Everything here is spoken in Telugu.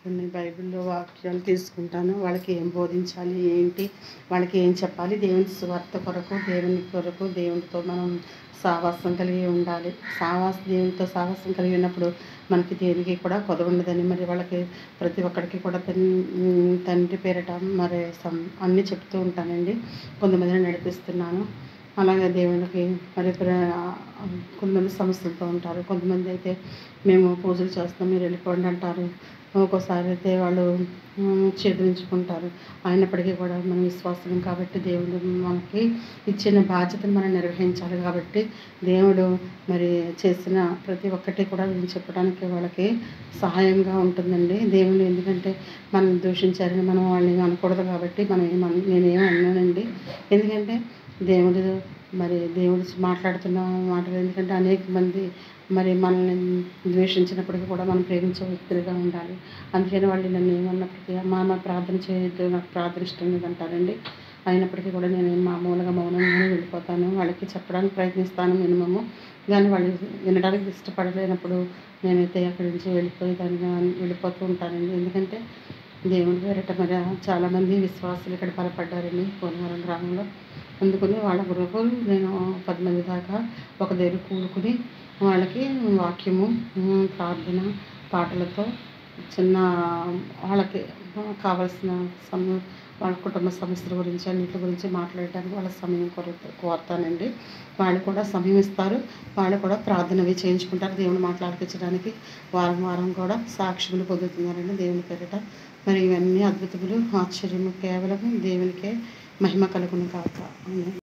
కొన్ని బైబిల్లో వాక్యాలు తీసుకుంటాను వాళ్ళకి ఏం బోధించాలి ఏంటి వాళ్ళకి ఏం చెప్పాలి దేవుని స్వార్థ కొరకు దేవుని కొరకు దేవునితో మనం సావాసం కలిగి ఉండాలి సావాస దేవునితో సావాసం కలిగి ఉన్నప్పుడు మనకి దేనికి కూడా కొద ఉండదని మరి వాళ్ళకి ప్రతి ఒక్కరికి కూడా తన్ తండ్రి పేరట మరి సం అన్నీ చెప్తూ ఉంటానండి కొంతమందిని నడిపిస్తున్నాను అలాగే దేవునికి మరి ప్ర- కొంతమంది సమస్యలతో ఉంటారు కొంతమంది అయితే మేము పూజలు చేస్తాం మీరు వెళ్ళిపోండి అంటారు ఒక్కోసారి అయితే వాళ్ళు ఉమ్, చేదరించుకుంటారు అయినప్పటికీ కూడా మనం విశ్వాసం కాబట్టి దేవుడు మనకి ఇచ్చిన బాధ్యతను మనం నిర్వహించాలి కాబట్టి దేవుడు మరి చేసిన ప్రతి ఒక్కటి కూడా నేను చెప్పడానికి వాళ్ళకి సహాయంగా ఉంటుందండి దేవుడు ఎందుకంటే మనం దూషించారని మనం వాళ్ళని అనకూడదు కాబట్టి మనం ఏమన్ నేనేం అన్నానండి ఎందుకంటే దేవుడు మరి దేవుడు మాట్లాడుతున్న మాటలు ఎందుకంటే అనేక మంది మరి మనల్ని ద్వేషించినప్పటికీ కూడా మనం ప్రేమించే వ్యక్తులుగా ఉండాలి అందుకని వాళ్ళు నన్ను ఏమన్నప్పటికీ అమ్మ మా ప్రార్థన చేయొద్దు నాకు ప్రార్థన ఇష్టం లేదంటారండి అయినప్పటికీ కూడా నేను మామూలుగా మౌనంగానే వెళ్ళిపోతాను వాళ్ళకి చెప్పడానికి ప్రయత్నిస్తాను మినిమము కానీ వాళ్ళు వినడానికి ఇష్టపడలేనప్పుడు నేనైతే అక్కడి నుంచి వెళ్ళిపోయేదానిగా వెళ్ళిపోతూ ఉంటానండి ఎందుకంటే దేవుడి పేరిట మరి చాలామంది విశ్వాసులు ఇక్కడ బలపడ్డారండి కోనవరం గ్రామంలో అందుకని వాళ్ళ గృహలు నేను పది మంది దాకా ఒక దగ్గర కూడుకుని వాళ్ళకి వాక్యము ఉమ్, ప్రార్థన పాటలతో చిన్న వాళ్ళకి కావాల్సిన సమ వాళ్ళ కుటుంబ సమస్యల గురించి అన్నిటి గురించి మాట్లాడడానికి వాళ్ళ సమయం కొరత కోరుతానండి వాళ్ళు కూడా సమయం ఇస్తారు వాళ్ళు కూడా ప్రార్థన అవి చేయించుకుంటారు దేవుని మాట్లాడిపించడానికి వారం వారం కూడా సాక్షులు పొందుతున్నారండి దేవుని పేరిట మరి ఇవన్నీ అద్భుతములు ఆశ్చర్యము కేవలం దేవునికే మహిమ కలుగును కాక ఆమేన్.